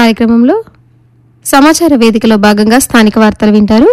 కార్యక్రమంలో సమాచార వేదికలో భాగంగా స్థానిక వార్తలు వింటారు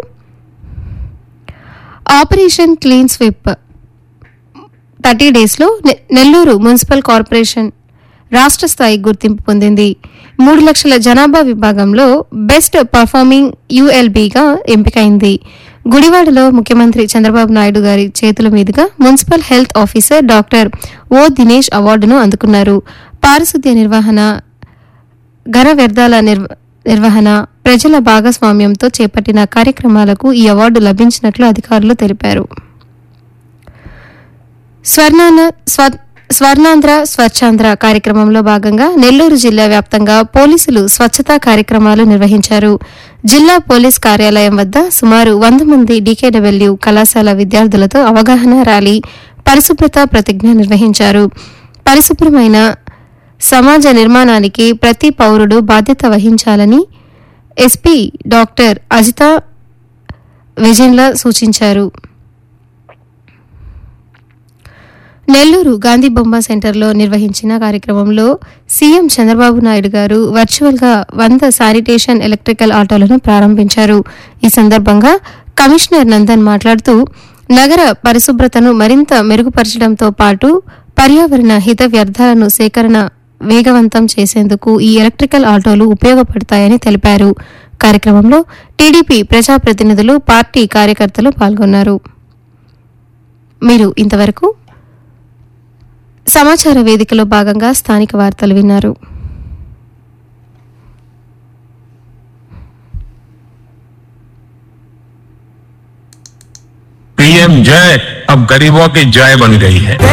ఆపరేషన్ క్లీన్ స్విప్ థర్టీ డేస్లో నె- నెల్లూరు మున్సిపల్ కార్పొరేషన్ రాష్ట్ర స్థాయి గుర్తింపు పొందింది మూడు లక్షల జనాభా విభాగంలో బెస్ట్ పర్ఫార్మింగ్ యుఎల్బిగా ఎంపికైంది గుడివాడలో ముఖ్యమంత్రి చంద్రబాబు నాయుడు గారి చేతుల మీదుగా municipal health officer doctor O Dinesh అవార్డును అందుకున్నారు పారిశుద్ధ్య నిర్వహణ ఘన వ్యర్థాల నిర్వ- నిర్వహణ ప్రజల భాగస్వామ్యంతో చేపట్టిన కార్యక్రమాలకు ఈ అవార్డు లభించినట్లు అధికారులు తెలిపారు స్వర్ణాన స్వ- స్వర్ణాంధ్ర స్వచ్ఛాంధ్ర కార్యక్రమంలో భాగంగా నెల్లూరు జిల్లా వ్యాప్తంగా పోలీసులు స్వచ్ఛతా కార్యక్రమాలు నిర్వహించారు జిల్లా పోలీస్ కార్యాలయం వద్ద సుమారు వంద మంది డీకేడబ్ల్యూ కళాశాల విద్యార్థులతో అవగాహన ర్యాలీ పరిశుభ్రత ప్రతిజ్ఞ నిర్వహించారు పరిశుభ్రమైన సమాజ నిర్మాణానికి ప్రతి పౌరుడు బాధ్యత వహించాలని ఎస్పీ డాక్టర్ అజిత విజయన్ల సూచించారు నెల్లూరు గాంధీ బొమ్మ సెంటర్లో నిర్వహించిన కార్యక్రమంలో సీఎం చంద్రబాబు నాయుడు గారు వర్చువల్గా వంద శానిటేషన్ ఎలక్ట్రికల్ ఆటోలను ప్రారంభించారు ఈ సందర్భంగా కమిషనర్ నందన్ మాట్లాడుతూ నగర పరిశుభ్రతను మరింత మెరుగుపరచడంతో పాటు పర్యావరణ హిత వ్యర్థాలను సేకరణ వేగవంతం చేసేందుకు ఈ ఎలక్ట్రికల్ ఆటోలు ఉపయోగపడతాయని తెలిపారు కార్యక్రమంలో టీడీపీ ప్రజాప్రతినిధులు పార్టీ కార్యకర్తలు పాల్గొన్నారు మీరు ఇంతవరకు సమాచార వేదికలో భాగంగా స్థానిక వార్తలు విన్నారు पीएम जय अब गरीबों की जय बन गई है